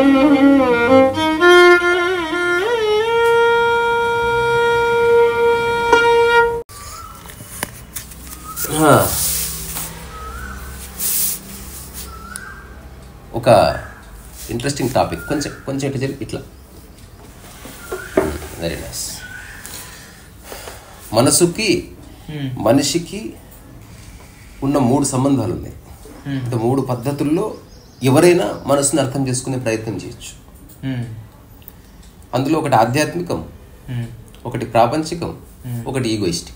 ఒక interesting topic కొంచెం కొంచెం ఇట్లా జరిగి ఇట్లా వెరీ నైస్ మనసుకి మనిషికి ఉన్న మూడు సంబంధాలు ఉన్నాయి అంటే మూడు పద్ధతుల్లో ఎవరైనా మనసుని అర్థం చేసుకునే ప్రయత్నం చేయొచ్చు అందులో ఒకటి ఆధ్యాత్మికం ఒకటి ప్రాపంచికం ఒకటి ఈగోయిస్టిక్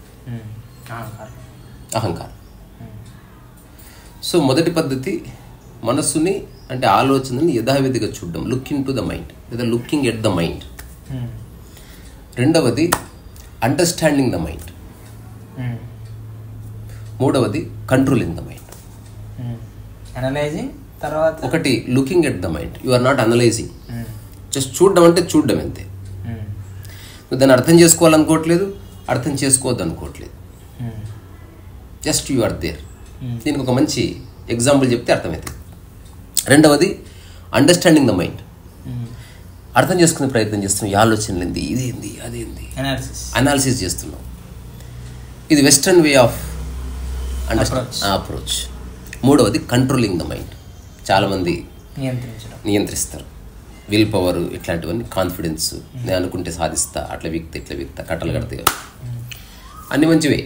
అహంకారం సో మొదటి పద్ధతి మనస్సుని అంటే ఆలోచనని యథావిధిగా చూడడం లుకింగ్ టు ద మైండ్ లేదా లుకింగ్ ఎట్ ద మైండ్ రెండవది అండర్స్టాండింగ్ ద మైండ్ మూడవది కంట్రోలింగ్ ద మైండ్ అనలైజింగ్ తర్వాత ఒకటి looking at the mind you are not analysing just చూడడం అంటే చూడడం అంతే నువ్వు దాన్ని అర్థం చేసుకోవాలనుకోవట్లేదు అర్థం చేసుకోవద్దు అనుకోవట్లేదు జస్ట్ యు ఆర్ దేర్ దీనికి ఒక మంచి ఎగ్జాంపుల్ చెప్తే అర్థమవుతుంది రెండవది అండర్స్టాండింగ్ ద మైండ్ అర్థం చేసుకునే ప్రయత్నం చేస్తున్నాం ఈ ఆలోచనలు ఏంది ఇదేంది అదేంది అనాలిసిస్ అనాలిసిస్ చేస్తున్నాం ఇది western way of Approach. Approach మూడవది కంట్రోలింగ్ ద మైండ్ చాలామంది నియంత్రించడం నియంత్రిస్తారు విల్ పవర్ ఇట్లాంటివన్నీ కాన్ఫిడెన్స్ నేను అనుకుంటే సాధిస్తా అట్లా వ్యక్తి ఇట్లా వ్యక్తి కట్టలు కడతాయి అన్ని మంచివే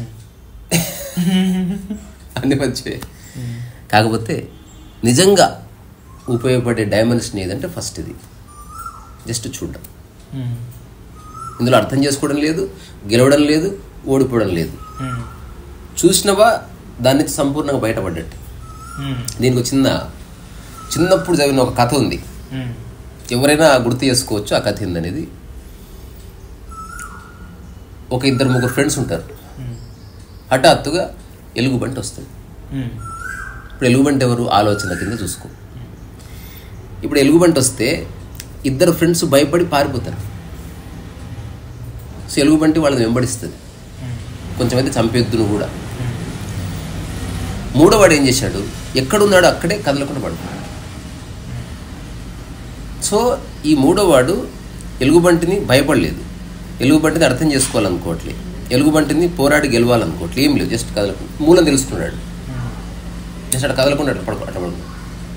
అన్ని మంచివే కాకపోతే నిజంగా ఉపయోగపడే డైమెన్షన్ ఏదంటే ఫస్ట్ ఇది జస్ట్ చూడడం ఇందులో అర్థం చేసుకోవడం లేదు గెలవడం లేదు ఓడిపోవడం లేదు చూసినవా దాని నుంచి సంపూర్ణంగా బయటపడ్డట్టు దీనికి ఒక చిన్న చిన్నప్పుడు చదివిన ఒక కథ ఉంది ఎవరైనా గుర్తు చేసుకోవచ్చు ఆ కథ ఏందనేది ఒక ఇద్దరు ముగ్గురు ఫ్రెండ్స్ ఉంటారు హఠాత్తుగా ఎలుగుబంటి వస్తుంది ఇప్పుడు ఎలుగుబంటి ఎవరు ఆలోచన కింద చూసుకో ఇప్పుడు ఎలుగుబంటి వస్తే ఇద్దరు ఫ్రెండ్స్ భయపడి పారిపోతారు సో ఎలుగుబంటి వాళ్ళని వెంబడిస్తుంది కొంచెం అయితే చంపేద్దును కూడా మూడోవాడు ఏం చేశాడు ఎక్కడున్నాడో అక్కడే కదలకుండా పడుకున్నాడు సో ఈ మూడోవాడు ఎలుగుబంటిని భయపడలేదు ఎలుగుబంటిని అర్థం చేసుకోవాలనుకోవట్లేదు ఎలుగుబంటిని పోరాడి గెలవాలనుకోవట్లేదు ఏం లేదు జస్ట్ కదలకుండా మూలం తెలుసుకున్నాడు జస్ట్ అక్కడ కదలకుండా అట్లా పడుకో అట్లా పడుకో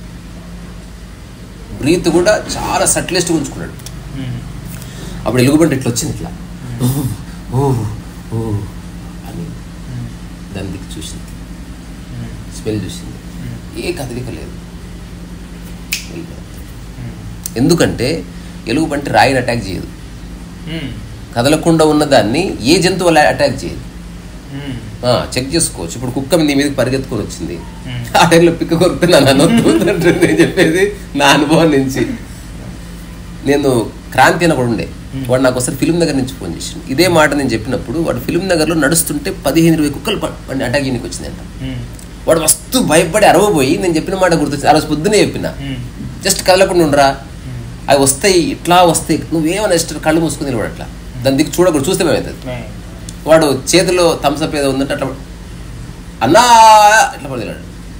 బ్రీత్ కూడా చాలా సట్లెస్ట్ ఉంచుకున్నాడు అప్పుడు ఎలుగుబంటి ఇట్లా వచ్చింది ఇట్లా ఓ ఓ అని దాని దిక్కు చూసింది స్మెల్ చూసింది ఏ కదలిక లేదు వెళ్ళిపోయింది. ఎందుకంటే ఎలుగుబంటి రాయిని అటాక్ చేయదు కదలకుండా ఉన్నదాన్ని ఏ జంతువు అలా అటాక్ చేయదు ఆ, చెక్ చేసుకోవచ్చు ఇప్పుడు కుక్క నీ మీదకి పరిగెత్తుకొని వచ్చింది ఆ టైంలో పిక్క కొరికితే నన్ను అనొద్దు అంటే నేను చెప్పేది నా అనుభవం నుంచి నేను క్రాంతి అని ఒకడు ఉండే వాడు నాకు ఒకసారి ఫిల్మ్ నగర్ నుంచి ఫోన్ చేసిండు ఇదే మాట నేను చెప్పినప్పుడు వాడు ఫిల్మ్ నగర్లో నడుస్తుంటే పదిహేను ఇరవై కుక్కలు ప- వాడిని అటాక్ చేయడానికి వచ్చిందంట వాడు వస్తూ భయపడి అరవబోయి నేను చెప్పిన మాట గుర్తొచ్చి ఆ రోజు పొద్దునే చెప్పిన జస్ట్ కదలకుండా ఉండరా అవి వస్తాయి ఇట్లా వస్తాయి నువ్వేమైనా ఇష్టం కళ్ళు మూసుకుని నిలబడు అట్లా దాని దిక్కు చూడకూడదు చూస్తే మేమవుతుంది వాడు చేతిలో థమ్స్అప్ ఏదో ఉందంటే అట్లా అన్నా ఇట్లా పడినాడు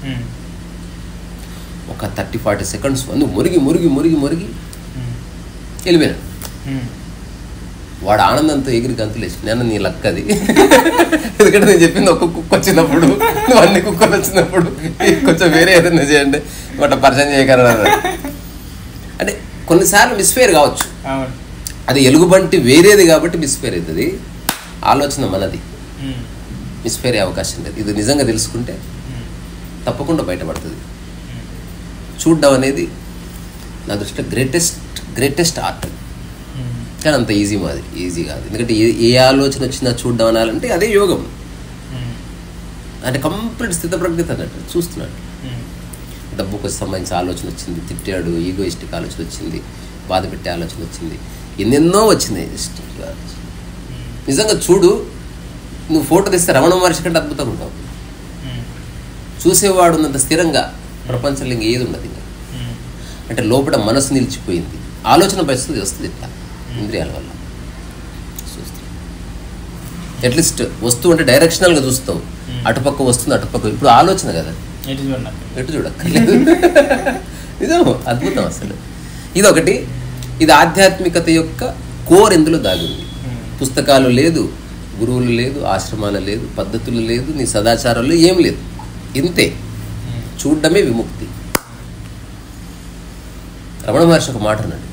ఒక థర్టీ ఫార్టీ సెకండ్స్ నువ్వు మురిగి మురిగి మురిగి మురిగి వెళ్ళిపోయాడు వాడు ఆనందంతో ఎగిరి గంతులేసి నేను నీ లక్ అది ఎందుకంటే నేను చెప్పింది ఒక్క కుక్క వచ్చినప్పుడు నువ్వు అన్ని కుక్కలు వచ్చినప్పుడు కొంచెం వేరే ఏదైనా చేయండి వాటి పరిచయం చేయగలరు అంటే కొన్నిసార్లు మిస్ఫేర్ కావచ్చు అవును అది ఎలుగుబంటి వేరేది కాబట్టి మిస్ఫేర్ అవుతుంది ఆలోచన మనది మిస్ఫేర్ అయ్యే అవకాశం లేదు ఇది నిజంగా తెలుసుకుంటే తప్పకుండా బయటపడుతుంది చూడడం అనేది నా దృష్టిలో గ్రేటెస్ట్ గ్రేటెస్ట్ ఆర్ట్ కానీ అంత ఈజీ మాది ఈజీ కాదు ఎందుకంటే ఏ ఏ ఆలోచన వచ్చినా చూడడం అనాలంటే అదే యోగం అంటే కంప్లీట్ స్థితప్రజ్ఞత అన్నట్టు చూస్తున్నాడు డబ్బుకు సంబంధించిన ఆలోచన వచ్చింది తిట్టాడు ఈగోయిస్టిక్ ఆలోచన వచ్చింది బాధ పెట్టే ఆలోచన వచ్చింది ఎన్నెన్నో వచ్చినాయి just నిజంగా చూడు నువ్వు ఫోటో తీస్తే రమణ మహర్షి కంటే అద్భుతంగా ఉంటావు చూసేవాడు ఉన్నంత స్థిరంగా ప్రపంచంలో ఇంకా ఏది ఉండదు ఇంకా అంటే లోపల మనసు నిలిచిపోయింది ఆలోచన పరిస్థితి వస్తుంది ఇట్లా ఇంద్రియాల వల్ల చూస్తాం అట్లీస్ట్ వస్తువు అంటే డైరెక్షనల్గా చూస్తావు అటుపక్క వస్తుంది అటుపక్క ఇప్పుడు ఆలోచన కదా ఎటు చూడండి ఎటు చూడక్కర్లేదు నిజం అద్భుతం అసలు ఇదొకటి ఇది ఆధ్యాత్మికత యొక్క కోర్ ఎందులో దాగింది పుస్తకాలు లేదు గురువులు లేదు ఆశ్రమాలు లేదు పద్ధతులు లేదు నీ సదాచారాలు ఏం లేదు ఇంతే చూడడమే విముక్తి రమణ మహర్షి ఒక మాట అన్నాడు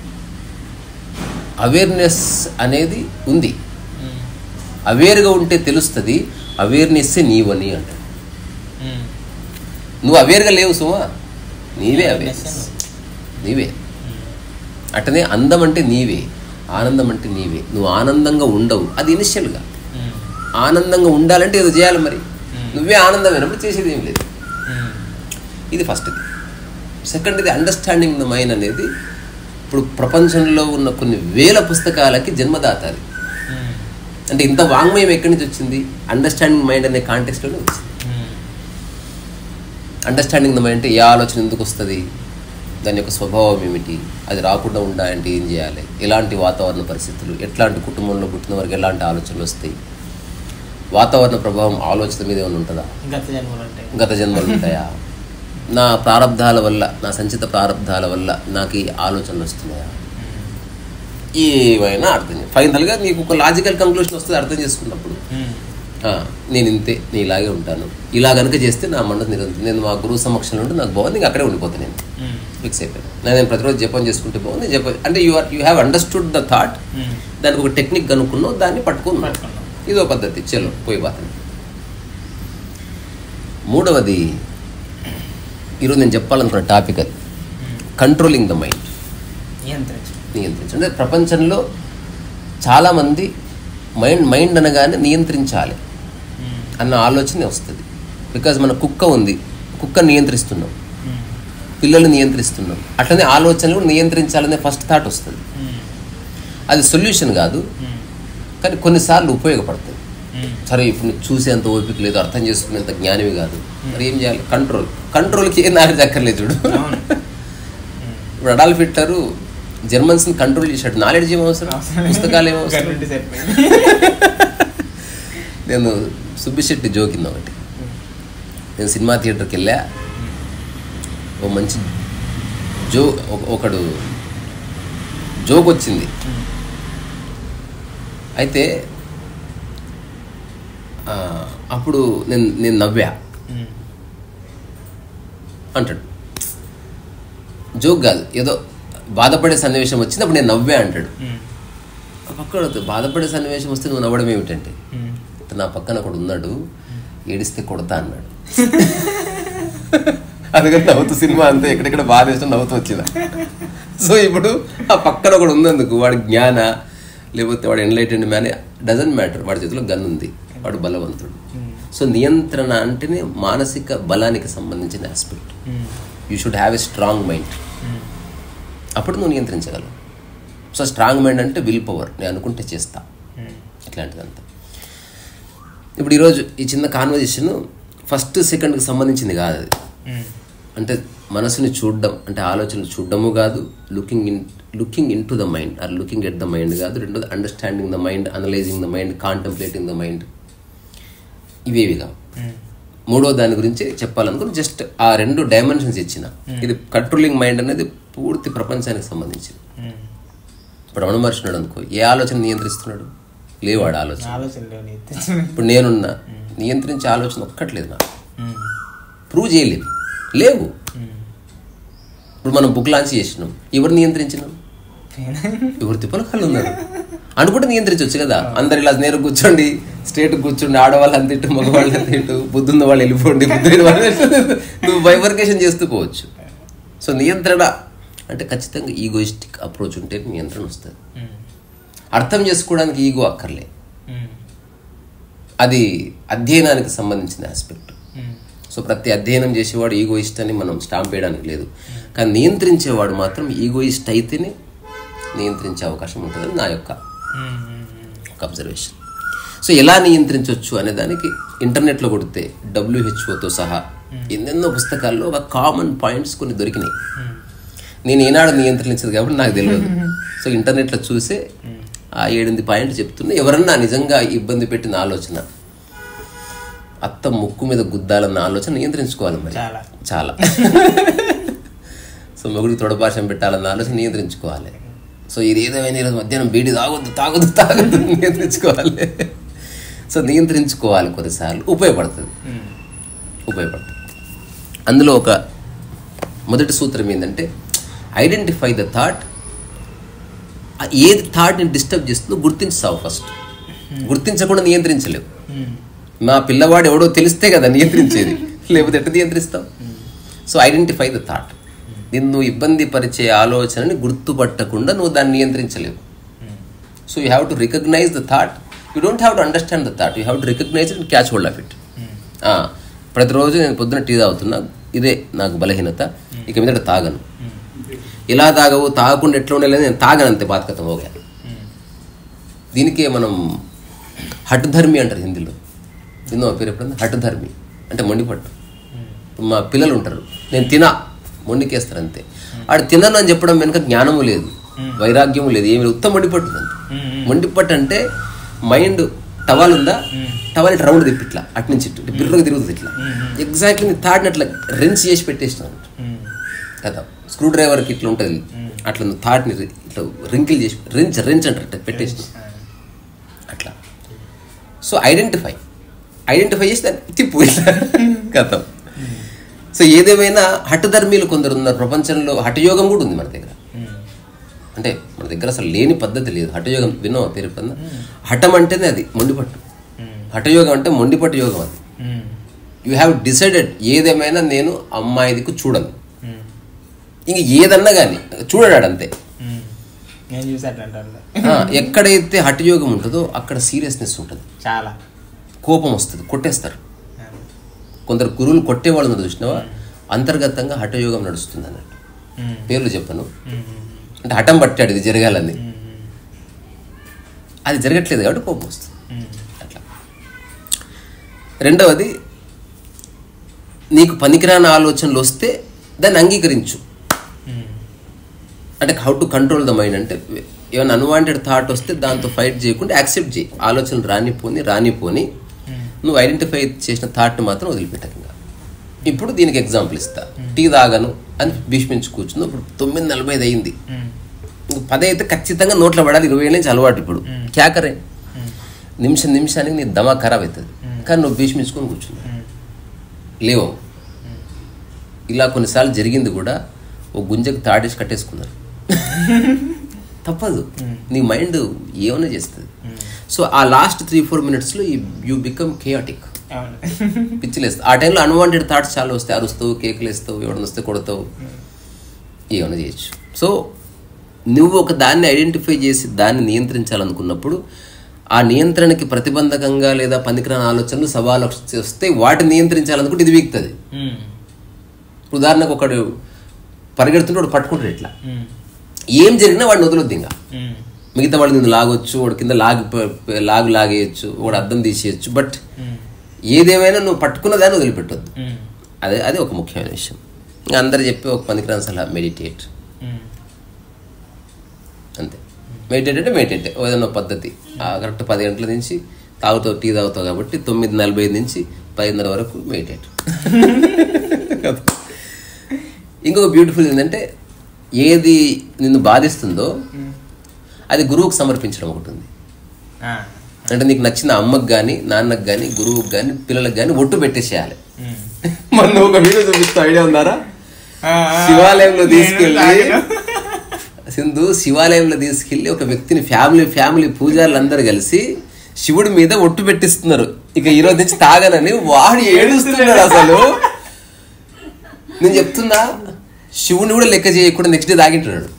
అవేర్నెస్ అనేది ఉంది అవేర్గా ఉంటే తెలుస్తుంది అవేర్నెస్ నీవని అంటాడు నువ్వు అవేర్గా లేవు సుమా నీవే అవేర్నెస్ నీవే అట్టనే అందం అంటే నీవే ఆనందం అంటే నీవే నువ్వు ఆనందంగా ఉండవు అది ఇనిషియల్గా ఆనందంగా ఉండాలంటే ఏదో చేయాలి మరి నువ్వే ఆనందమైనప్పుడు చేసేది ఏం లేదు ఇది ఫస్ట్ది సెకండ్ ఇది అండర్స్టాండింగ్ ద మైండ్ అనేది ఇప్పుడు ప్రపంచంలో ఉన్న కొన్ని వేల పుస్తకాలకి జన్మదాత అది అంటే ఇంత వాంగ్మయం ఎక్కడి నుంచి వచ్చింది అండర్స్టాండింగ్ మైండ్ అనే కాంటెక్స్ట్లోనే వచ్చింది అండర్స్టాండింగ్ ద మైండ్ అంటే ఏ ఆలోచన ఎందుకు వస్తుంది దాని యొక్క స్వభావం ఏమిటి అది రాకుండా ఉండాలంటే ఏం చేయాలి ఎలాంటి వాతావరణ పరిస్థితులు ఎట్లాంటి కుటుంబంలో పుట్టిన వారికి ఎలాంటి ఆలోచనలు వస్తాయి వాతావరణ ప్రభావం ఆలోచన మీద ఏమైనా ఉంటుందా గత జన్మలు ఉంటాయి గత జన్మలు ఉంటాయా నా ప్రారంధాల వల్ల నా సంచిత ప్రారంధాల వల్ల నాకు ఈ ఆలోచనలు వస్తున్నాయా ఏమైనా అర్థం చే ఫైనల్గా నీకు ఒక లాజికల్ కంక్లూషన్ వస్తుంది అర్థం చేసుకున్నప్పుడు ఆ, నేను ఇంతే నేను ఇలాగే ఉంటాను ఇలా కనుక చేస్తే నా మండత నిరంతరం నేను మా గురువు సమక్షంలో ఉంటే నాకు బాగుంది ఇంకా అక్కడే ఉండిపోతాను నేను ఫిక్స్ అయిపోయాను నేను నేను ప్రతిరోజు జపం చేసుకుంటే బాగుంది జపం అంటే you are you have understood the thought దానికి ఒక టెక్నిక్ కనుక్కున్నావు దాన్ని పట్టుకున్నావు పట్టుకున్నావు. ఇదో పద్ధతి చలో పోయి బాతండి మూడవది ఈరోజు నేను చెప్పాలనుకున్న టాపిక్ అది కంట్రోలింగ్ ద మైండ్ నియంత్రించు నియంత్రించడం అంటే ప్రపంచంలో చాలామంది మైండ్ మైండ్ అనగానే నియంత్రించాలి అన్న ఆలోచన వస్తుంది బికాజ్ మన కుక్క ఉంది కుక్క నియంత్రిస్తున్నాం పిల్లలు నియంత్రిస్తున్నాం అట్లనే ఆలోచనలు కూడా నియంత్రించాలనే ఫస్ట్ థాట్ వస్తుంది అది సొల్యూషన్ కాదు కానీ కొన్నిసార్లు ఉపయోగపడుతుంది సరే ఇప్పుడు నీకు చూసేంత ఓపిక లేదు అర్థం చేసుకునేంత జ్ఞానవి కాదు మరి ఏం చేయాలి కంట్రోల్ కంట్రోల్కి ఏం నాలెడ్జ్ అక్కర్లేదు చూడు అవును ఇప్పుడు అడాల్ఫ్ హిట్లర్ జర్మన్స్ని కంట్రోల్ చేశాడు నాలెడ్జ్ ఏం అవసరం పుస్తకాలు ఏం అవసరం గన్నుండి సరిపోయింది నేను సుబ్బిశెట్టి జోకింది ఒకటి నేను సినిమా థియేటర్కి వెళ్ళా ఓ మంచి జో ఒక- ఒకడు జోక్ వచ్చింది అయితే ఆ, అప్పుడు నేను నేను నవ్వా అంటాడు జోక్ కాదు ఏదో బాధపడే సన్నివేశం వచ్చింది అప్పుడు నేను నవ్వా అంటాడు ఆ పక్కన బాధపడే సన్నివేశం వస్తే నువ్వు నవ్వడం ఏమిటంటే నా పక్కన ఒకడు ఉన్నాడు ఏడిస్తే కొడతా అన్నాడు అందుకని నవ్వుతూ సినిమా అంతా ఎక్కడెక్కడ బాధ వేసిన నవ్వుతూ వచ్చిన సో ఇప్పుడు ఆ పక్కన ఒకడు ఉన్నందుకు వాడి జ్ఞాన లేకపోతే వాడు ఎన్లైటెండ్ మ్యాన్ డజన్ మ్యాటర్ వాడి చేతిలో గన్ ఉంది వాడు బలవంతుడు సో నియంత్రణ అంటేనే మానసిక బలానికి సంబంధించిన aspect you should have a strong mind అప్పుడు నువ్వు నియంత్రించగలవు సో స్ట్రాంగ్ మైండ్ అంటే విల్ పవర్ నేను అనుకుంటే చేస్తా ఇట్లాంటిదంతా ఇప్పుడు ఈరోజు ఈ చిన్న కాన్వర్జేషన్ ఫస్ట్ సెకండ్కి సంబంధించింది కాదు అది అంటే మనసుని చూడడం అంటే ఆలోచనలు చూడడము కాదు looking in looking into the mind or looking at the mind కాదు రెండోది understanding the mind analysing the mind contemplating the mind ఇవేవి కావు మూడో దాని గురించి చెప్పాలనుకుని జస్ట్ ఆ రెండు డైమెన్షన్స్ ఇచ్చిన ఇది కంట్రోలింగ్ మైండ్ అనేది పూర్తి ప్రపంచానికి సంబంధించింది ఇప్పుడు రమణ మహర్షి ఉన్నాడు అనుకో ఏ ఆలోచన నియంత్రిస్తున్నాడు లేవాడు ఆలోచన ఆలోచన లేవు నీ ఇప్పుడు నేనున్నా నియంత్రించే ఆలోచన ఒక్కట్లేదు నాకు ప్రూవ్ చేయలేదు లేవు ఇప్పుడు మనం బుక్ లాంచ్ చేసినాం ఎవరు నియంత్రించినాం ఎవరు తిప్పల కళ్ళు ఉన్నారు అనుకుంటే నియంత్రించవచ్చు కదా అందరు ఇలా నేరు కూర్చోండి స్ట్రేట్ కూర్చోండి ఆడవాళ్ళు అంత ఇటు మగవాళ్ళు అంత ఇటు బుద్ధున్న వాళ్ళు వెళ్ళిపోండి బుద్ధి లేని వాళ్ళు వెళ్ళిపోండి. నువ్వు బైఫర్కేషన్ చేస్తూ పోవచ్చు సో నియంత్రణ అంటే ఖచ్చితంగా ఈగోయిస్టిక్ అప్రోచ్ ఉంటే నియంత్రణ వస్తుంది అర్థం చేసుకోవడానికి ఈగో అక్కర్లే అది అధ్యయనానికి సంబంధించిన ఆస్పెక్ట్ సో ప్రతి అధ్యయనం చేసేవాడు ఈగోయిస్ట్ అని మనం స్టాంప్ వేయడానికి లేదు కానీ నియంత్రించేవాడు మాత్రం ఈగోయిస్ట్ అయితేనే నియంత్రించే అవకాశం ఉంటుందని నా యొక్క ఒక అబ్జర్వేషన్ సో ఎలా నియంత్రించవచ్చు అనే దానికి ఇంటర్నెట్లో కొడితే డబ్ల్యూహెచ్ఓతో సహా ఎన్నెన్నో పుస్తకాల్లో ఒక కామన్ పాయింట్స్ కొన్ని దొరికినాయి నేను ఏనాడు నియంత్రించదు కాబట్టి నాకు తెలియదు సో ఇంటర్నెట్లో చూసే ఆ ఏడెనిమిది పాయింట్లు చెప్తున్నా ఎవరన్నా నిజంగా ఇబ్బంది పెట్టిన ఆలోచన అత్త ముక్కు మీద గుద్దాలన్న ఆలోచన నియంత్రించుకోవాలి మరి చాలా. చాలా సో మొగుడికి తొడపాశం పెట్టాలన్న ఆలోచన నియంత్రించుకోవాలి సో ఇది ఏదేమైనా ఈరోజు మధ్యాహ్నం బీడి తాగొద్దు తాగొద్దు తాగొద్దు నియంత్రించుకోవాలి సో నియంత్రించుకోవాలి కొన్నిసార్లు ఉపయోగపడుతుంది ఉపయోగపడుతుంది అందులో ఒక మొదటి సూత్రం ఏంటంటే ఐడెంటిఫై ద థాట్ ఏది థాట్ని డిస్టర్బ్ చేస్తుందో గుర్తించావు ఫస్ట్ గుర్తించకుండా నియంత్రించలేవు మా పిల్లవాడు ఎవడో తెలిస్తే కదా నియంత్రించేది లేకపోతే ఎట్లా నియంత్రిస్తావు సో ఐడెంటిఫై ద థాట్ నిన్ను ఇబ్బంది పరిచే ఆలోచనని గుర్తుపట్టకుండా నువ్వు దాన్ని నియంత్రించలేవు so you have to recognise the thought you don't have to understand the thought you have to recognise and catch hold of it ప్రతిరోజు నేను పొద్దున టీ తాగుతున్నా ఇదే నాకు బలహీనత ఇక మీద తాగను ఇలా తాగవు తాగకుండా ఎట్లా ఉండలేదు నేను తాగను అంతే బాధకతం పోగా దీనికే మనం హఠధర్మి అంటారు హిందీలో విందో పేరు ఎప్పుడన్నా హఠధర్మి అంటే మొండిపట్టు మా పిల్లలు ఉంటారు నేను తినా మొండికేస్తారు అంతే ఆడు తినను అని చెప్పడం వెనుక జ్ఞానము లేదు వైరాగ్యము లేదు ఏమి లేదు ఉత్తమ మొండిపట్టు అంతే మొండిపట్టు అంటే మైండ్ టవల్ ఉందా టవల్ ఇట్లా రౌండ్ తిప్పి ఇట్లా అటు నుంచి ఇటు బిర్రగా తిరుగుతుంది ఇట్లా ఎగ్జాక్ట్లీ నీ థాట్ని అట్లా రెంచ్ చేసి పెట్టేసినావు కదా స్క్రూ డ్రైవర్కి ఇట్లా ఉంటుంది అట్లా నువ్వు థాట్ని రి- ఇట్లా రింకిల్ చేసి రెంచ్ రెంచ్ అంటారు ఇట్లా పెట్టేసినావు అట్లా సో ఐడెంటిఫై ఐడెంటిఫై చేసి దాన్ని తిప్పు ఇట్లా కథం సో ఏదేమైనా హఠధర్మీలు కొందరు ఉన్నారు ప్రపంచంలో హఠయోగం కూడా ఉంది మన దగ్గర అంటే మన దగ్గర అసలు లేని పద్ధతి లేదు హఠయోగం విన్నావా పేరు ఎప్పుడన్నా హఠం అంటేనే అది మొండిపట్టు హఠయోగం అంటే మొండిపట్టు యోగం అది యూ హ్యావ్ డిసైడెడ్ ఏదేమైనా నేను అమ్మాయిదికు చూడను ఇంక ఏదన్నా కానీ చూడడాడు అంతే నేను చూసి అట్లా అంటారు ఆ, ఎక్కడైతే హఠయోగం ఉంటుందో అక్కడ సీరియస్నెస్ ఉంటుంది చాలా కోపం వస్తుంది కొట్టేస్తారు కొందరు గురువులు కొట్టేవాళ్ళు చూసినావా అంతర్గతంగా హఠయోగం నడుస్తుంది అన్నట్టు పేర్లు చెప్పను అంటే హఠం పట్టాడు ఇది జరగాలని అది జరగట్లేదు కాబట్టి కోపం వస్తుంది అట్లా రెండవది నీకు పనికిరాని ఆలోచనలు వస్తే దాన్ని అంగీకరించు అంటే how to control the mind అంటే ఏమైనా అన్వాంటెడ్ థాట్ వస్తే దాంతో ఫైట్ చేయకుండా యాక్సెప్ట్ చేయి ఆలోచనలు రానిపోని రానిపోని నువ్వు ఐడెంటిఫై చేసిన థాట్ని మాత్రం వదిలిపెట్టకంగా ఇప్పుడు దీనికి ఎగ్జాంపుల్ ఇస్తా టీ తాగను అని భీష్మించి కూర్చుంది ఇప్పుడు తొమ్మిది నలభై ఐదు అయింది ఇంక పది అయితే ఖచ్చితంగా నోట్లో పడాలి ఇరవై ఏళ్ళ నుంచి అలవాటు ఇప్పుడు క్యాకరే నిమిషం నిమిషానికి నీ దమా ఖరాబ్ అవుతుంది కానీ నువ్వు భీష్మించుకొని కూర్చున్నావు లేవు ఇలా కొన్నిసార్లు జరిగింది కూడా ఓ గుంజకు తాడేసి కట్టేసుకున్నారు తప్పదు నీ మైండ్ ఏమైనా చేస్తుంది సో ఆ లాస్ట్ త్రీ ఫోర్ మినిట్స్లో యూ బికమ్ కేయాటిక్ అవును పిచ్చిలేస్తావు ఆ టైంలో అన్వాంటెడ్ థాట్స్ చాలా వస్తాయి అరుస్తావు కేకులు వేస్తావు ఎవడని వస్తే కొడతావు ఏమైనా చేయొచ్చు సో నువ్వు ఒక దాన్ని ఐడెంటిఫై చేసి దాన్ని నియంత్రించాలనుకున్నప్పుడు ఆ నియంత్రణకి ప్రతిబంధకంగా లేదా పనికిరాని ఆలోచనలు సవాలు వస్తే వాటిని నియంత్రించాలనుకుంటే ఇది వీక్తుంది ఇప్పుడు ఉదాహరణకు ఒకడు పరిగెడుతుంటే వాడు పట్టుకుంటాడు ఇట్లా ఏం జరిగినా వాడిని వదలొద్దు ఇంకా మిగతా వాళ్ళు నిన్ను లాగొచ్చు వాడు కింద లాగి ప- లాగు లాగేయచ్చు వాడు అద్దం తీసేయచ్చు బట్ ఏదేమైనా నువ్వు పట్టుకున్న దాన్ని వదిలిపెట్టొద్దు అదే అది ఒక ముఖ్యమైన విషయం ఇంకా అందరు చెప్పి ఒక పనికిరాని సలహా మెడిటేట్ అంతే మెడిటేట్ అంటే మెడిటేట్ ఏదైనా ఒక పద్ధతి కరెక్ట్ పది గంటల నుంచి తాగుతావు టీ తాగుతావు కాబట్టి తొమ్మిది నలభై ఐదు నుంచి పదిన్నర వరకు మెడిటేట్ ఇంకొక బ్యూటిఫుల్ ఏంటంటే ఏది నిన్ను బాధిస్తుందో అది గురువుకు సమర్పించడం ఒకటి ఉంది అంటే నీకు నచ్చిన అమ్మకు కానీ నాన్నకు కానీ గురువుకు కానీ పిల్లలకు కానీ ఒట్టు పెట్టేసేయాలి మొన్న ఒక వీడియో చూపిస్తా ఐడియా ఉందారా శివాలయంలో తీసుకెళ్ళి సింధు శివాలయంలో తీసుకెళ్ళి ఒక వ్యక్తిని ఫ్యామిలీ ఫ్యామిలీ పూజారులు అందరు కలిసి శివుడి మీద ఒట్టు పెట్టిస్తున్నారు ఇక ఈ రోజు నుంచి తాగనని వాడు ఏడుస్తున్నాడు అసలు నేను చెప్తున్నా శివుని కూడా లెక్క చేయకుండా నెక్స్ట్ డే తాగింటున్నాడు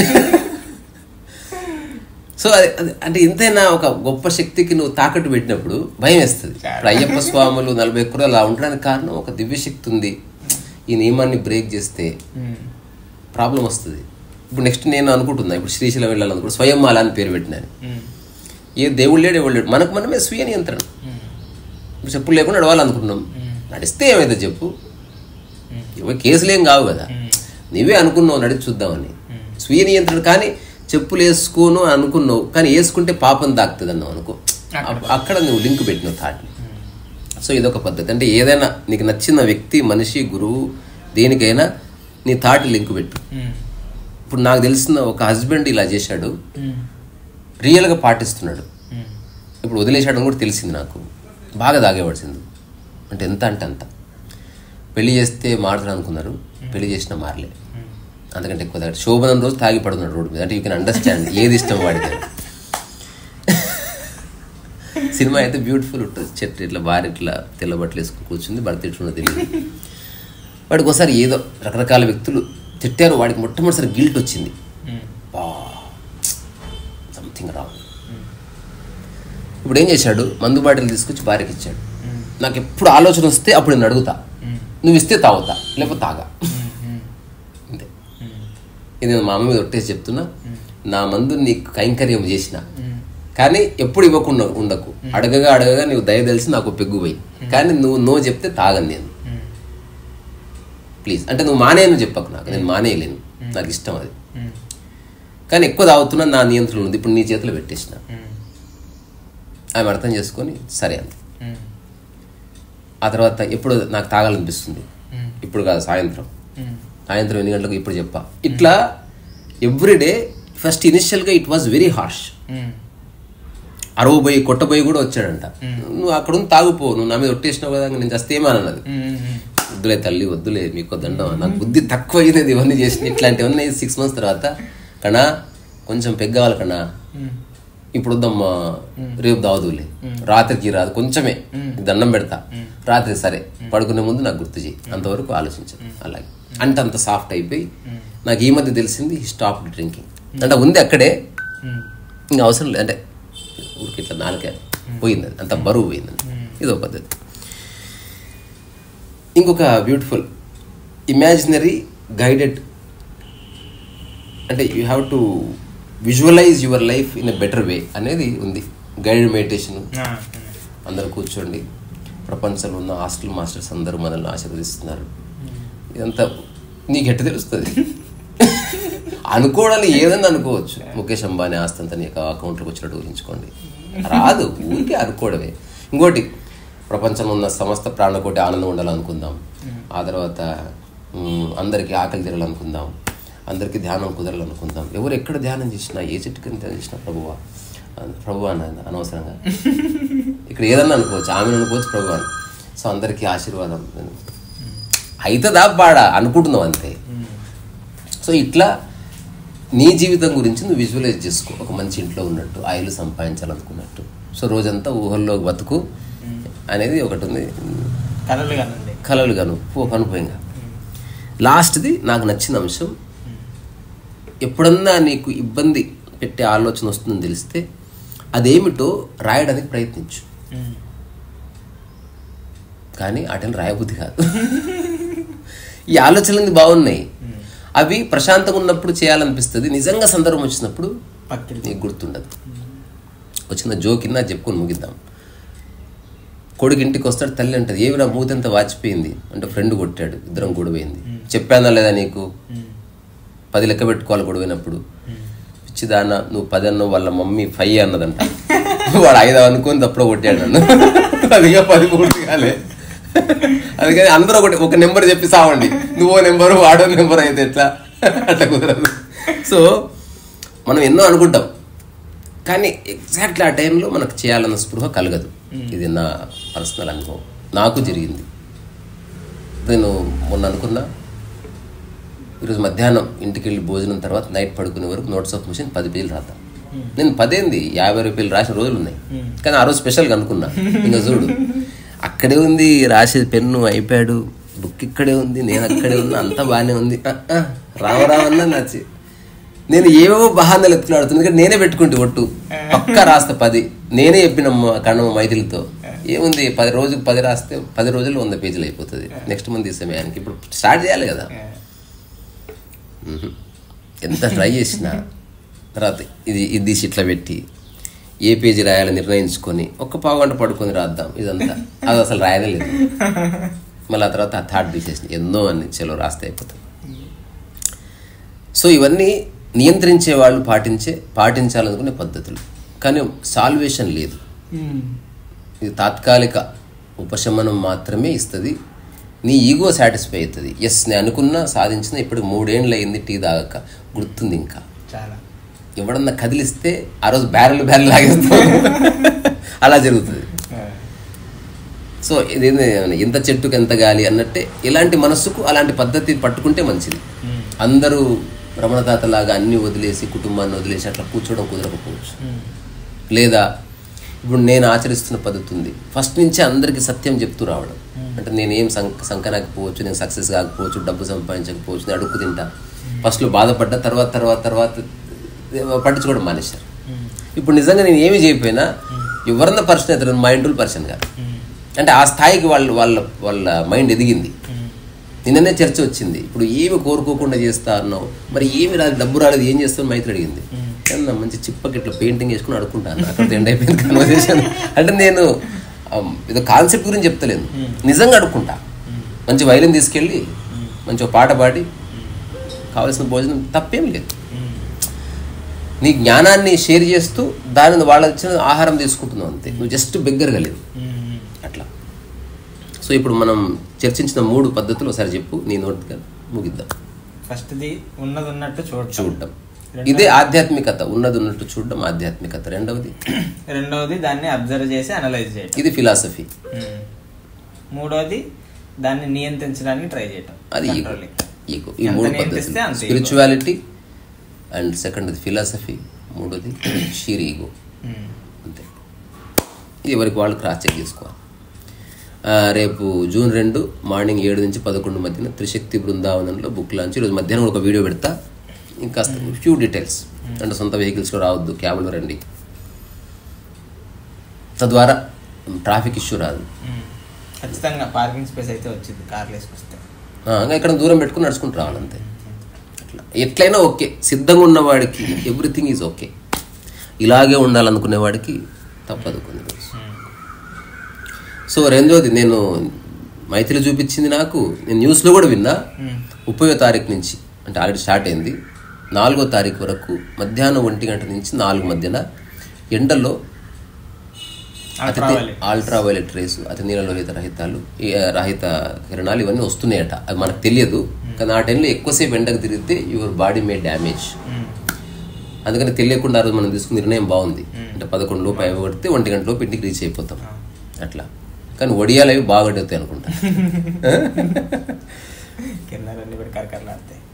సో అది అది- అంటే ఎంతైనా ఒక గొప్ప శక్తికి నువ్వు తాకట్టు పెట్టినప్పుడు భయం వేస్తుంది ఇప్పుడు అయ్యప్ప స్వాములు నలభై ఒక్కరు అలా ఉండడానికి కారణం ఒక దివ్యశక్తి ఉంది ఈ నియమాన్ని బ్రేక్ చేస్తే ప్రాబ్లం వస్తుంది ఇప్పుడు నెక్స్ట్ నేను అనుకుంటున్నా ఇప్పుడు శ్రీశైలం వెళ్ళాలనుకుంటు స్వయం మాల అని పేరు పెట్టినాను ఏ దేవుడు లేడు ఎవడు లేడు మనకు మనమే స్వీయ నియంత్రణ ఇప్పుడు చెప్పులు లేకుండా నడవాలనుకుంటున్నాం నడిస్తే ఏమైతే చెప్పు ఇవి కేసులు ఏం కావు కదా నువ్వే అనుకున్నావు నడిచి చూద్దామని స్వీయ నియంత్రణ కానీ చెప్పులు వేసుకోను అనుకున్నావు కానీ వేసుకుంటే పాపం దాక్తుంది అన్నావు అనుకో అప్- అక్కడ నువ్వు లింక్ పెట్టినావు థాట్ని సో ఇదొక పద్ధతి అంటే ఏదైనా నీకు నచ్చిన వ్యక్తి మనిషి గురువు దేనికైనా నీ థాట్ లింక్ పెట్టు ఇప్పుడు నాకు తెలిసిన ఒక హస్బెండ్ ఇలా చేశాడు రియల్గా పాటిస్తున్నాడు ఇప్పుడు వదిలేశాడని కూడా తెలిసింది నాకు బాగా తాగేవాడు సింధు అంటే ఎంత అంటే అంత పెళ్లి చేస్తే మారుతాడు అనుకున్నారు పెళ్లి చేసినా మారలే అంతకంటే ఎక్కువ తాగాడు శోభనం రోజు తాగి పడుతున్నాడు రోడ్డు మీద అంటే యూ కెన్ అండర్స్టాండ్ ఏది ఇష్టం వాడికి సినిమా అయితే బ్యూటిఫుల్ ఉంటుంది చెట్టు ఇట్లా భార్య ఇట్లా తెల్ల బట్టలు వేసుకుని కూర్చుంది భర్త ఇట్లా తెలియదు వాడికి ఒకసారి ఏదో రకరకాల వ్యక్తులు తిట్టారు వాడికి మొట్టమొదటిసారి గిల్ట్ వచ్చింది బా సంథింగ్ రాంగ్ ఇప్పుడు ఏం చేశాడు మందు బాటిల్ తీసుకొచ్చి భార్యకి ఇచ్చాడు నాకు ఎప్పుడు ఆలోచన వస్తే అప్పుడు నేను అడుగుతా నువ్వు ఇస్తే తాగుతా లేకపోతే తాగా అంతే ఇది నేను మా అమ్మ మీద ఒట్టేసి చెప్తున్నా నా మందు నీకు కైంకర్యం చేసిన కానీ ఎప్పుడు ఇవ్వకుండా ఉండకు అడగగా అడగగా నీవు దయ తెలిసి నాకు పెగ్గు పోయి కానీ నువ్వు నో చెప్తే తాగను నేను ప్లీజ్ అంటే నువ్వు మానేయను చెప్పకు నాకు నేను మానేయలేను నాకు ఇష్టం అది కానీ ఎక్కువ తాగుతున్నా నా నియంత్రణ ఉంది ఇప్పుడు నీ చేతిలో పెట్టేసిన ఆమె అర్థం చేసుకొని సరే అంది ఆ తర్వాత ఎప్పుడు నాకు తాగాలనిపిస్తుంది ఇప్పుడు కాదు సాయంత్రం సాయంత్రం ఎన్ని గంటలకు ఇప్పుడు చెప్పా ఇట్లా ఎవ్రీడే ఫస్ట్ ఇనిషియల్గా ఇట్ వాజ్ వెరీ హార్ష్ అరవు పోయి కొట్టబోయి కూడా వచ్చాడంట నువ్వు అక్కడ ఉంది తాగుపో నువ్వు నా మీద ఒట్టేసినావు కదా నేను చస్తే ఏమన్నది వద్దులే తల్లి వద్దులే మీకు దండం నాకు బుద్ధి తక్కువ అయింది ఇవన్నీ చేసిన ఇట్లాంటివన్నీ సిక్స్ మంత్స్ తర్వాత కన్నా కొంచెం పెగ్గవాలి కన్నా ఇప్పుడు వద్దమ్మా రేపు దావదులే రాత్రికి రాదు కొంచెమే దండం పెడతా రాత్రి సరే పడుకునే ముందు నాకు గుర్తు చేయి అంతవరకు ఆలోచించను అలాగే అంటే అంత సాఫ్ట్ అయిపోయి నాకు ఈ మధ్య తెలిసింది స్టాప్ డ్రింకింగ్ అంటే ఉంది అక్కడే ఇంకా అవసరం లేదు అంటే ఊరికి ఇట్లా నాలుక పోయింది అది అంత బరువు పోయింది ఇది ఒక పద్ధతి ఇంకొక బ్యూటిఫుల్ ఇమాజినరీ గైడెడ్ అంటే you have to visualise your life in a better way అనేది ఉంది గైడెడ్ మెడిటేషన్ అందరూ కూర్చోండి ప్రపంచంలో ఉన్న హాస్టల్ మాస్టర్స్ అందరూ మనల్ని ఆశీర్వదిస్తున్నారు ఇదంతా నీకు ఎట్ట తెలుస్తుంది అనుకోవడానికి ఏదన్నా అనుకోవచ్చు ముఖేష్ అంబానీ ఆస్తి అంతా నీకు అకౌంట్లోకి వచ్చినట్టు ఊహించుకోండి రాదు ఊరికే అనుకోవడమే ఇంకోటి ప్రపంచంలో ఉన్న సమస్త ప్రాణకోటి ఆనందం ఉండాలనుకుందాం ఆ తర్వాత ఉమ్, అందరికీ ఆకలి తీరాలనుకుందాం అందరికీ ధ్యానం కుదరాలనుకుందాం ఎవరు ఎక్కడ ధ్యానం చేసినా ఏ చెట్టు కింద ధ్యానం చేసినా ప్రభువా ప్రభు అన్న అనవసరంగా ఇక్కడ ఏదన్నా అనుకోవచ్చు ఆమెను అనుకోవచ్చు ప్రభు అని సో అందరికీ ఆశీర్వాదం అవుతుందా బాడా అనుకుంటున్నావు అంతే సో ఇట్లా నీ జీవితం గురించి నువ్వు విజువలైజ్ చేసుకో ఒక మంచి ఇంట్లో ఉన్నట్టు ఆయిల్ సంపాదించాలనుకున్నట్టు సో రోజంతా ఊహల్లో బతుకు అనేది ఒకటి ఉంది కలలు కానండి కలలు గాను పో కనుపోయింగా లాస్ట్ది నాకు నచ్చిన అంశం ఎప్పుడన్నా నీకు ఇబ్బంది పెట్టే ఆలోచన వస్తుందని తెలిస్తే అదేమిటో రాయడానికి ప్రయత్నించు కానీ వాటిని రాయబుద్ధి కాదు ఈ ఆలోచనలు బాగున్నాయి అవి ప్రశాంతంగా ఉన్నప్పుడు చేయాలనిపిస్తుంది నిజంగా సందర్భం వచ్చినప్పుడు పక్కన నీకు గుర్తుండదు వచ్చిన జోక్ నా చెప్పుకొని ముగిద్దాం కొడుకు ఇంటికి వస్తాడు తల్లి అంటది ఏమి నా మూతంతా వాచిపోయింది అంటే ఫ్రెండ్ కొట్టాడు ఇద్దరం గొడవైంది చెప్పానా లేదా నీకు పది లెక్క పెట్టుకోవాలి గొడవైనప్పుడు పిచ్చిదాన నువ్వు పది అన్నావు వాళ్ళ మమ్మీ ఫైవ్ అన్నదంట వాడు ఐదు అనుకొని తప్పుడు కొట్టాడు నన్ను అదిగా పది పూర్తి కాలే అందుకని అందరూ ఒకటి ఒక నెంబర్ చెప్పి సావండి నువ్వో నెంబరు వాడో నెంబర్ అయితే ఎట్లా అట్లా కుదరదు సో మనం ఎన్నో అనుకుంటాం కానీ ఎగ్జాక్ట్లీ ఆ టైంలో మనకు చేయాలన్న స్పృహ కలగదు ఇది నా పర్సనల్ అనుభవం నాకు జరిగింది నేను మొన్న అనుకున్నా ఈరోజు మధ్యాహ్నం ఇంటికి వెళ్ళి భోజనం తర్వాత నైట్ పడుకునే వరకు నోట్స్ ఆఫ్ మిషన్ పది పేజీలు రాద్దాం నేను పదేంది యాభై రూపాయలు రాసిన రోజులు ఉన్నాయి కానీ ఆ రోజు స్పెషల్గా అనుకున్నా ఇంకా చూడు అక్కడే ఉంది రాసేది పెన్ను ఐప్యాడ్ బుక్ ఇక్కడే ఉంది నేను అక్కడే ఉన్నా అంతా బాగానే ఉంది ఆ, ఆ, రావరావన్నా నచ్చి నేను ఏవేవో బహానాలు ఎత్తులాడుతుంది ఎందుకంటే నేనే పెట్టుకుంటే ఒట్టు పక్క రాస్తా పది నేనే చెప్పిన కన్నమ్మ మైథిలితో ఏముంది పది రోజులు పది రాస్తే పది రోజుల్లో వంద పేజీలు అయిపోతుంది నెక్స్ట్ మంత్ ఈ సమయానికి ఇప్పుడు స్టార్ట్ చేయాలి కదా మ్మ్. ఎంత ట్రై చేసినా తర్వాత ఇది ఇది తీసి ఇట్లా పెట్టి ఏ పేజీ రాయాలని నిర్ణయించుకొని ఒక్క పావు గంట పడుకొని రాద్దాం ఇదంతా అది అసలు రాయనే లేదు మళ్ళీ ఆ తర్వాత ఆ థర్డ్ తీసేసిన ఎన్నో అన్ని చలో రాస్తే అయిపోతుంది సో ఇవన్నీ నియంత్రించే వాళ్ళు పాటించే పాటించాలనుకునే పద్ధతులు కానీ సాల్వేషన్ లేదు ఇది తాత్కాలిక ఉపశమనం మాత్రమే ఇస్తుంది నీ ఈగో సాటిస్ఫై అవుతుంది ఎస్ నేను అనుకున్నా సాధించిన ఇప్పుడు మూడేళ్ళు అయింది టీ తాగక గుర్తుంది ఇంకా చాలా ఎవడన్నా కదిలిస్తే ఆ రోజు బ్యారెల్ బ్యారెల్ లాగేస్తాం అలా జరుగుతుంది సో ఇది ఎంత చెట్టుకు ఎంత గాలి అన్నట్టే ఇలాంటి మనస్సుకు అలాంటి పద్ధతి పట్టుకుంటే మంచిది అందరూ రమణతాతలాగా అన్ని వదిలేసి కుటుంబాన్ని వదిలేసి అట్లా కూర్చోవడం కుదరకపోవచ్చు లేదా ఇప్పుడు నేను ఆచరిస్తున్న పద్ధతి ఉంది ఫస్ట్ నుంచే అందరికీ సత్యం చెప్తూ రావడం అంటే నేను ఏం సంక సంకనాకపోవచ్చు నేను సక్సెస్ కాకపోవచ్చు డబ్బు సంపాదించకపోవచ్చు నేను అడుక్కు తింటా ఫస్ట్లో బాధపడ్డా తర్వాత తర్వాత తర్వాత పట్టించుకోవడం మానేశారు ఇప్పుడు నిజంగా నేను ఏమి చేయకపోయినా ఎవరన్నా పర్సన్ అవుతారు మైండ్ పర్సన్ కాదు అంటే ఆ స్థాయికి వాళ్ళు వాళ్ళ వాళ్ళ మైండ్ ఎదిగింది నిన్ననే చర్చ వచ్చింది ఇప్పుడు ఏమి కోరుకోకుండా చేస్తా అన్నావు మరి ఏమి రాదు డబ్బు రాలేదు ఏం చేస్తావు మైత్రి అడిగింది అన్న మంచి చిప్పకి ఇట్లా పెయింటింగ్ వేసుకుని అడుకుంటాను అక్కడ ఎండ్ అయిపోయింది కన్వర్సేషన్ అంటే నేను ఆమ్, ఏదో కాన్సెప్ట్ గురించి చెప్తలేను నిజంగా అడుక్కుంటా మంచి వైలిన్ తీసుకెళ్ళి మంచి ఒక పాట పాడి కావాల్సిన భోజనం తప్పేం లేదు నీ జ్ఞానాన్ని షేర్ చేస్తూ దానిని వాళ్ళ ఇచ్చిన ఆహారం తీసుకుంటున్నావు అంతే నువ్వు జస్ట్ బిగ్గరగా లేదు అట్లా సో ఇప్పుడు మనం చర్చించిన మూడు పద్ధతులు ఒకసారి చెప్పు నీ నోటిగా ముగిద్దాం ఫస్ట్ది ఉన్నది ఉన్నట్టు చూడటం చూడటం ఇదే ఆధ్యాత్మికత ఉన్నది ఉన్నట్టు చూడడం ఆధ్యాత్మికత రెండవది రెండవది దాన్ని అబ్జర్వ్ చేసి అనలైజ్ చేయటం ఇది ఫిలాసఫీ ఉమ్. మూడవది దాన్ని నియంత్రించడానికి ట్రై చేయటం అది ఈగో Controlling. ఈగో ఈ ఎంత మూడు నియంత్రిస్తే పద్ధతులు అంత ego. Spirituality and second philosophy మూడోది షీర్ ఈగో ఉమ్. అంతే ఇది ఎవరికి వాళ్ళు క్రాస్ చెక్ చేసుకోవాలి ఆ, రేపు జూన్ రెండు మార్నింగ్ ఏడు నుంచి పదకొండు మధ్యన త్రిశక్తి బృందావనంలో బుక్ లాంచ్ ఈరోజు మధ్యాహ్నం కూడా ఒక వీడియో పెడతా ఇంకా ఫ్యూ డీటెయిల్స్ అంటే సొంత వెహికల్స్లో రావద్దు క్యాబ్లో రండి తద్వారా ట్రాఫిక్ ఇష్యూ రాదు ఉమ్. ఖచ్చితంగా పార్కింగ్ స్పేస్ అయితే వచ్చింది కార్లు వేసుకొస్తే ఆ, ఇంకా ఇక్కడ దూరం పెట్టుకుని నడుచుకుంటూ రావాలి అంతే అట్లా ఎట్లయినా ఓకే సిద్ధంగా ఉన్నవాడికి ఎవ్రీథింగ్ ఈజ్ ఓకే ఇలాగే ఉండాలనుకునే వాడికి తప్పదు కొన్ని రోజు సో రెండోది నేను మైత్రి చూపించింది నాకు నేను న్యూస్లో కూడా విన్నా ముప్పయో తారీఖు నుంచి అంటే ఆల్రెడీ స్టార్ట్ అయింది నాలుగో తారీఖు వరకు మధ్యాహ్నం ఒంటి గంట నుంచి నాలుగు మధ్యన ఎండలో అతి Ultraviolet. అల్ట్రా వైలెట్ రేసు అతి నీలలోహిత రహితాలు ఈ రహిత కిరణాలు ఇవన్నీ వస్తున్నాయట అది మనకు తెలియదు కానీ ఆ టైంలో ఎక్కువసేపు ఎండకు తిరిగితే your body may damage um. అందుకని తెలియకుండా ఆ రోజు మనం తీసుకున్న నిర్ణయం బాగుంది అంటే పదకొండు లోపు అవి కొడితే ఒంటి గంట లోపు ఇంటికి రీచ్ అయిపోతాం అట్లా కానీ వడియాలు అవి బాగా అవుతాయి అనుకుంటా కింద రెండు పెట్టి కరకరలాడతాయి